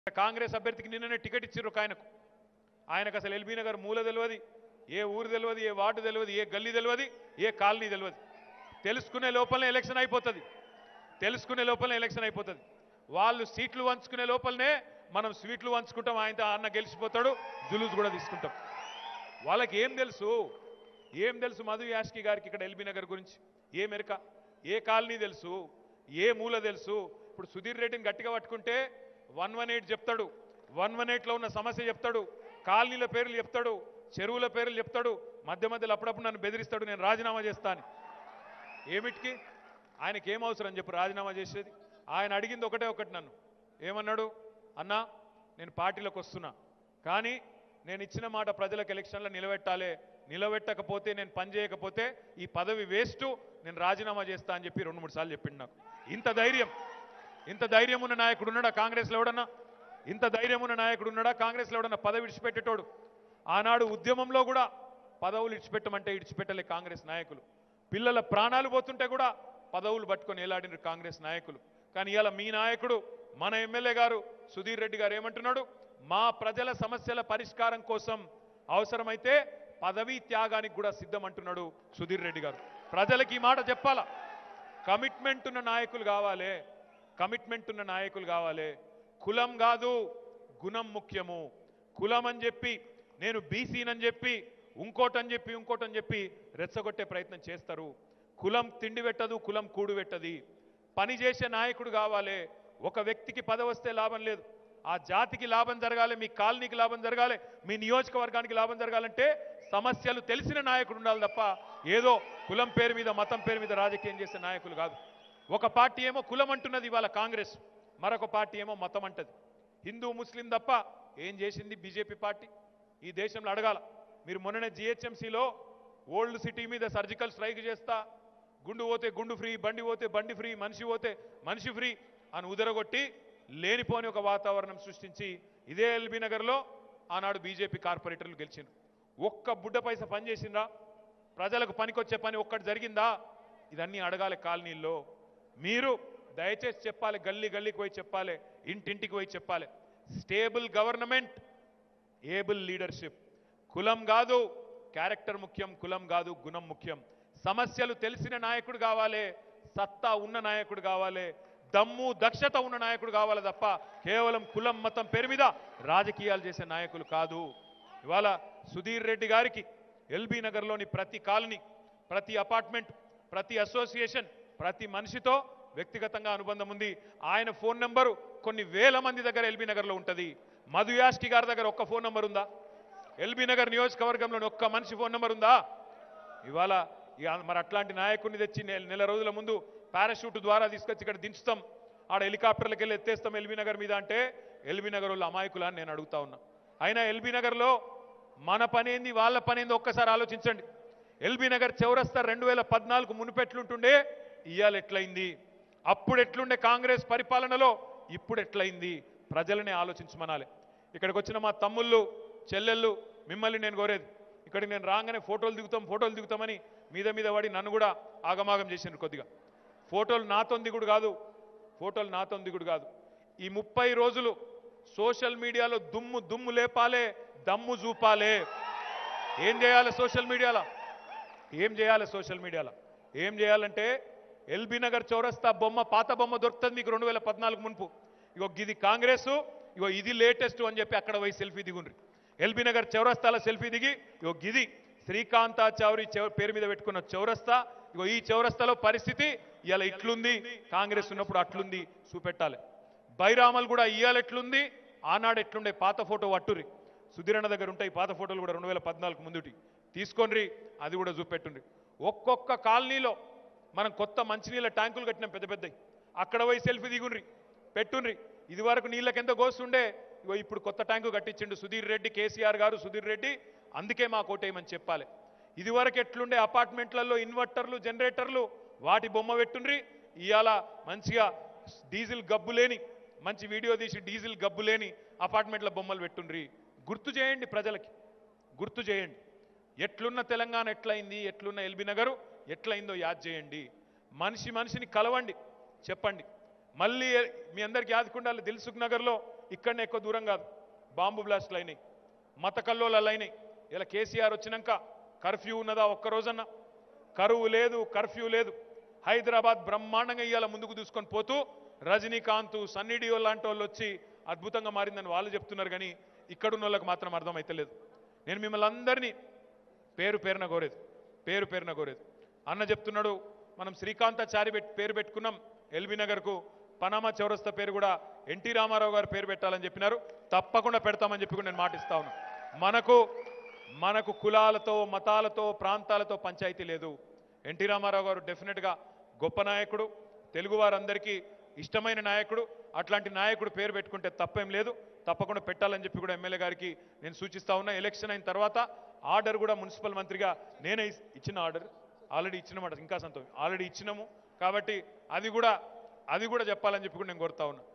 కాంగ్రెస్ అభ్యర్థికి నిన్ననే టికెట్ ఇచ్చారు ఒక ఆయనకు ఆయనకు అసలు ఎల్బీ నగర్ మూల తెలియదు ఏ ఊరు తెలియదు ఏ వార్డు తెలియదు ఏ గల్లీ తెలియదు ఏ కాలనీ తెలియదు తెలుసుకునే లోపలనే ఎలక్షన్ అయిపోతుంది తెలుసుకునే లోపలనే ఎలక్షన్ అయిపోతుంది వాళ్ళు సీట్లు వంచుకునే లోపలనే మనం స్వీట్లు వంచుకుంటాం ఆయనతో అన్న గెలిచిపోతాడు జులూస్ కూడా తీసుకుంటాం వాళ్ళకి ఏం తెలుసు ఏం తెలుసు మధు యాష్కి గారికి ఇక్కడ ఎల్బీ నగర్ గురించి ఏ మెరక ఏ కాలనీ తెలుసు ఏ మూల తెలుసు ఇప్పుడు సుధీర్ రెడ్డిని గట్టిగా పట్టుకుంటే వన్ వన్ ఎయిట్ చెప్తాడు వన్ వన్ ఎయిట్లో ఉన్న సమస్య చెప్తాడు కాలనీల పేర్లు చెప్తాడు చెరువుల పేర్లు చెప్తాడు మధ్య మధ్యలో అప్పుడప్పుడు నన్ను బెదిరిస్తాడు నేను రాజీనామా చేస్తాను ఏమిటికి ఆయనకి ఏం అవసరం చెప్పు రాజీనామా చేసేది ఆయన అడిగింది ఒకటే ఒకటి నన్ను ఏమన్నాడు అన్నా నేను పార్టీలోకి వస్తున్నా కానీ నేను ఇచ్చిన మాట ప్రజలకు ఎలక్షన్లో నిలబెట్టాలి నిలబెట్టకపోతే నేను పని చేయకపోతే ఈ పదవి వేస్ట్ నేను రాజీనామా చేస్తా అని చెప్పి రెండు మూడు సార్లు చెప్పిండు నాకు ఇంత ధైర్యం ఇంత ధైర్యం ఉన్న నాయకుడు ఉన్నాడా కాంగ్రెస్లో ఎవడన్నా ఇంత ధైర్యం ఉన్న నాయకుడు ఉన్నాడా కాంగ్రెస్లో ఎవడన్నా పదవి విడిచిపెట్టేటోడు ఆనాడు ఉద్యమంలో కూడా పదవులు ఇడిచిపెట్టమంటే ఇడిచిపెట్టలే కాంగ్రెస్ నాయకులు పిల్లల ప్రాణాలు పోతుంటే కూడా పదవులు పట్టుకొని ఏలాడిన కాంగ్రెస్ నాయకులు కానీ ఇవాళ మీ నాయకుడు మన ఎమ్మెల్యే గారు సుధీర్ రెడ్డి గారు ఏమంటున్నాడు మా ప్రజల సమస్యల పరిష్కారం కోసం అవసరమైతే పదవీ త్యాగానికి కూడా సిద్ధం అంటున్నాడు సుధీర్ రెడ్డి గారు ప్రజలకు ఈ మాట చెప్పాలా కమిట్మెంట్ ఉన్న నాయకులు కావాలి కమిట్మెంట్ ఉన్న నాయకులు కావాలి కులం కాదు గుణం ముఖ్యము కులం అని చెప్పి నేను బీసీనని చెప్పి ఇంకోటని చెప్పి ఇంకోటని చెప్పి రెచ్చగొట్టే ప్రయత్నం చేస్తారు కులం తిండి పెట్టదు కులం కూడు పెట్టది పని చేసే నాయకుడు కావాలి ఒక వ్యక్తికి పదవి వస్తే లాభం లేదు ఆ జాతికి లాభం జరగాలి మీ కాలనీకి లాభం జరగాలి మీ నియోజకవర్గానికి లాభం జరగాలంటే సమస్యలు తెలిసిన నాయకుడు ఉండాలి తప్ప ఏదో కులం పేరు మీద మతం పేరు మీద రాజకీయం చేసే నాయకులు కాదు ఒక పార్టీ ఏమో కులం అంటున్నది ఇవాళ కాంగ్రెస్ మరొక పార్టీ ఏమో మతం అంటది హిందూ ముస్లిం తప్ప ఏం చేసింది బీజేపీ పార్టీ ఈ దేశంలో అడగాల మీరు మొన్ననే జిహెచ్ఎంసీలో ఓల్డ్ సిటీ మీద సర్జికల్ స్ట్రైక్ చేస్తా గుండు పోతే గుండు ఫ్రీ బండి పోతే బండి ఫ్రీ మనిషి పోతే మనిషి ఫ్రీ అని ఉదరగొట్టి లేనిపోని ఒక వాతావరణం సృష్టించి ఇదే ఎల్బీ నగర్లో ఆనాడు బీజేపీ కార్పొరేటర్లు గెలిచిండ్రు ఒక్క బుడ్డ పైస పని చేసిందా ప్రజలకు పనికొచ్చే పని ఒక్కటి జరిగిందా ఇదన్నీ అడగాలి కాలనీల్లో మీరు దయచేసి చెప్పాలి గల్లీ గల్లీకి పోయి చెప్పాలి ఇంటింటికి పోయి చెప్పాలి స్టేబుల్ గవర్నమెంట్ ఏబుల్ లీడర్షిప్ కులం కాదు క్యారెక్టర్ ముఖ్యం కులం కాదు గుణం ముఖ్యం సమస్యలు తెలిసిన నాయకుడు కావాలి సత్తా ఉన్న నాయకుడు కావాలి దమ్ము దక్షత ఉన్న నాయకుడు కావాలి తప్ప కేవలం కులం మతం పేరు మీద రాజకీయాలు చేసే నాయకులు కాదు ఇవాళ సుధీర్ రెడ్డి గారికి ఎల్బీ నగర్లోని ప్రతి కాలనీ ప్రతి అపార్ట్మెంట్ ప్రతి అసోసియేషన్ ప్రతి మనిషితో వ్యక్తిగతంగా అనుబంధం ఉంది ఆయన ఫోన్ నెంబరు కొన్ని వేల మంది దగ్గర ఎల్బీ నగర్లో ఉంటుంది మధు యాష్కి గారి దగ్గర ఒక్క ఫోన్ నెంబర్ ఉందా ఎల్బీ నగర్ నియోజకవర్గంలోని ఒక్క మనిషి ఫోన్ నెంబర్ ఉందా ఇవాళ ఇక మరి అట్లాంటి నాయకుడిని తెచ్చి నెల నెల రోజుల ముందు పారాషూట్ ద్వారా తీసుకొచ్చి ఇక్కడ దించుతాం ఆడ హెలికాప్టర్లకు వెళ్ళి ఎత్తేస్తాం ఎల్బీ నగర్ మీద అంటే ఎల్బీ నగర్ వాళ్ళు అమాయకులా అని నేను అడుగుతా ఉన్నా అయినా ఎల్బీ నగర్లో మన పనేంది వాళ్ళ పనేంది ఒక్కసారి ఆలోచించండి ఎల్బీ నగర్ చౌరస్తా రెండు వేల పద్నాలుగు మునుపెట్లుంటుండే ఇవాళ ఎట్లయింది అప్పుడు ఎట్లుండే కాంగ్రెస్ పరిపాలనలో ఇప్పుడు ఎట్లయింది ప్రజలనే ఆలోచించమనాలి ఇక్కడికి వచ్చిన మా తమ్ముళ్ళు చెల్లెళ్ళు మిమ్మల్ని నేను కోరేది ఇక్కడికి నేను రాగానే ఫోటోలు దిగుతాం ఫోటోలు దిగుతామని మీద మీద పడి నన్ను కూడా ఆగమాగం చేసిండ్రు కొద్దిగా ఫోటోలు నాతో దిగుడు కాదు ఫోటోలు నాతో దిగుడు కాదు ఈ ముప్పై రోజులు సోషల్ మీడియాలో దుమ్ము దుమ్ము లేపాలే దమ్ము చూపాలే ఏం చేయాలి సోషల్ మీడియాలో ఏం చేయాలి సోషల్ మీడియాలో ఏం చేయాలంటే ఎల్బీ నగర్ చౌరస్తా బొమ్మ పాత బొమ్మ దొరుకుతుంది మీకు రెండు వేల పద్నాలుగు మునుపు ఇగో ఇది కాంగ్రెస్ ఇగో ఇది లేటెస్ట్ అని చెప్పి అక్కడ పోయి సెల్ఫీ దిగుండ్రి ఎల్బీ నగర్ చౌరస్తాల సెల్ఫీ దిగి ఇగో గిది శ్రీకాంతాచారి చౌ- పేరు మీద పెట్టుకున్న చౌరస్తా ఇగో ఈ చౌరస్తాలో పరిస్థితి ఇవాళ ఇట్లుంది కాంగ్రెస్ ఉన్నప్పుడు అట్లుంది చూపెట్టాలి బైరామల్ కూడా ఇవాళ ఎట్లుంది ఆనాడు ఎట్లుండే పాత ఫోటో పట్టుర్రి సుధీరణ దగ్గర ఉంటాయి పాత ఫోటోలు కూడా రెండు వేల పద్నాలుగు ముందుటి తీసుకొనిరి అది కూడా చూపెట్టుండ్రి ఒక్కొక్క కాలనీలో మనం కొత్త మంచినీళ్ళ ట్యాంకులు కట్టినాం పెద్ద పెద్దవి అక్కడ పోయి సెల్ఫీ దిగుండ్రి పెట్టుండ్రి ఇది వరకు నీళ్ళకి ఎంత గోస్తుండే ఇగో ఇప్పుడు కొత్త ట్యాంకు కట్టించిండు సుధీర్ రెడ్డి కేసీఆర్ గారు సుధీర్ రెడ్డి అందుకే మా కోటేయమని చెప్పాలి ఇది వరకు ఎట్లుండే అపార్ట్మెంట్లలో ఇన్వర్టర్లు జనరేటర్లు వాటి బొమ్మ పెట్టుండ్రి ఇవాళ మంచిగా డీజిల్ గబ్బు లేని మంచి వీడియో తీసి డీజిల్ గబ్బు లేని అపార్ట్మెంట్ల బొమ్మలు పెట్టుండ్రి గుర్తు చేయండి ప్రజలకి గుర్తు చేయండి ఎట్లున్న తెలంగాణ ఎట్లయింది ఎట్లున్న ఎల్బీ నగరు ఎట్లయిందో యాద్ చేయండి మనిషి మనిషిని కలవండి చెప్పండి మళ్ళీ మీ అందరికి యాదకుండాలి దిల్సుఖ్ నగర్లో ఇక్కడనే ఎక్కువ దూరం కాదు బాంబు బ్లాస్ట్లు అయినాయి మత కల్లోలాలు అయినాయి ఇలా కేసీఆర్ వచ్చినాక కర్ఫ్యూ ఉన్నదా ఒక్క రోజన్నా కరువు లేదు కర్ఫ్యూ లేదు హైదరాబాద్ బ్రహ్మాండంగా ఇవాళ ముందుకు దూసుకొని పోతూ రజనీకాంత్ సన్నీ డియోల్ లాంటి వాళ్ళు వచ్చి అద్భుతంగా మారిందని వాళ్ళు చెప్తున్నారు కానీ ఇక్కడున్న వాళ్ళకి మాత్రం అర్థమైతలేదు నేను మిమ్మల్ని అందరినీ పేరు పేరున కోరేది పేరు పేరున కోరేది అన్న చెప్తున్నాడు మనం శ్రీకాంతాచారి పెట్ పేరు పెట్టుకున్నాం ఎల్బీ నగర్కు పనామా చౌరస్తా పేరు కూడా ఎన్టీ రామారావు గారు పేరు పెట్టాలని చెప్పినారు తప్పకుండా పెడతామని చెప్పి కూడా నేను మాటిస్తా ఉన్నా మనకు మనకు కులాలతో మతాలతో ప్రాంతాలతో పంచాయతీ లేదు ఎన్టీ రామారావు గారు డెఫినెట్గా గొప్ప నాయకుడు తెలుగు వారందరికీ ఇష్టమైన నాయకుడు అట్లాంటి నాయకుడు పేరు పెట్టుకుంటే తప్పేం లేదు తప్పకుండా పెట్టాలని చెప్పి కూడా ఎమ్మెల్యే గారికి నేను సూచిస్తా ఉన్నా ఎలక్షన్ అయిన తర్వాత ఆర్డర్ కూడా మున్సిపల్ మంత్రిగా నేనే ఇస్- ఇచ్చిన ఆర్డర్ ఆల్రెడీ ఇచ్చినమాట ఇంకా సంతోషం ఆల్రెడీ ఇచ్చినాము కాబట్టి అది కూడా అది కూడా చెప్పాలని చెప్పి కూడా నేను కోరుతా ఉన్నా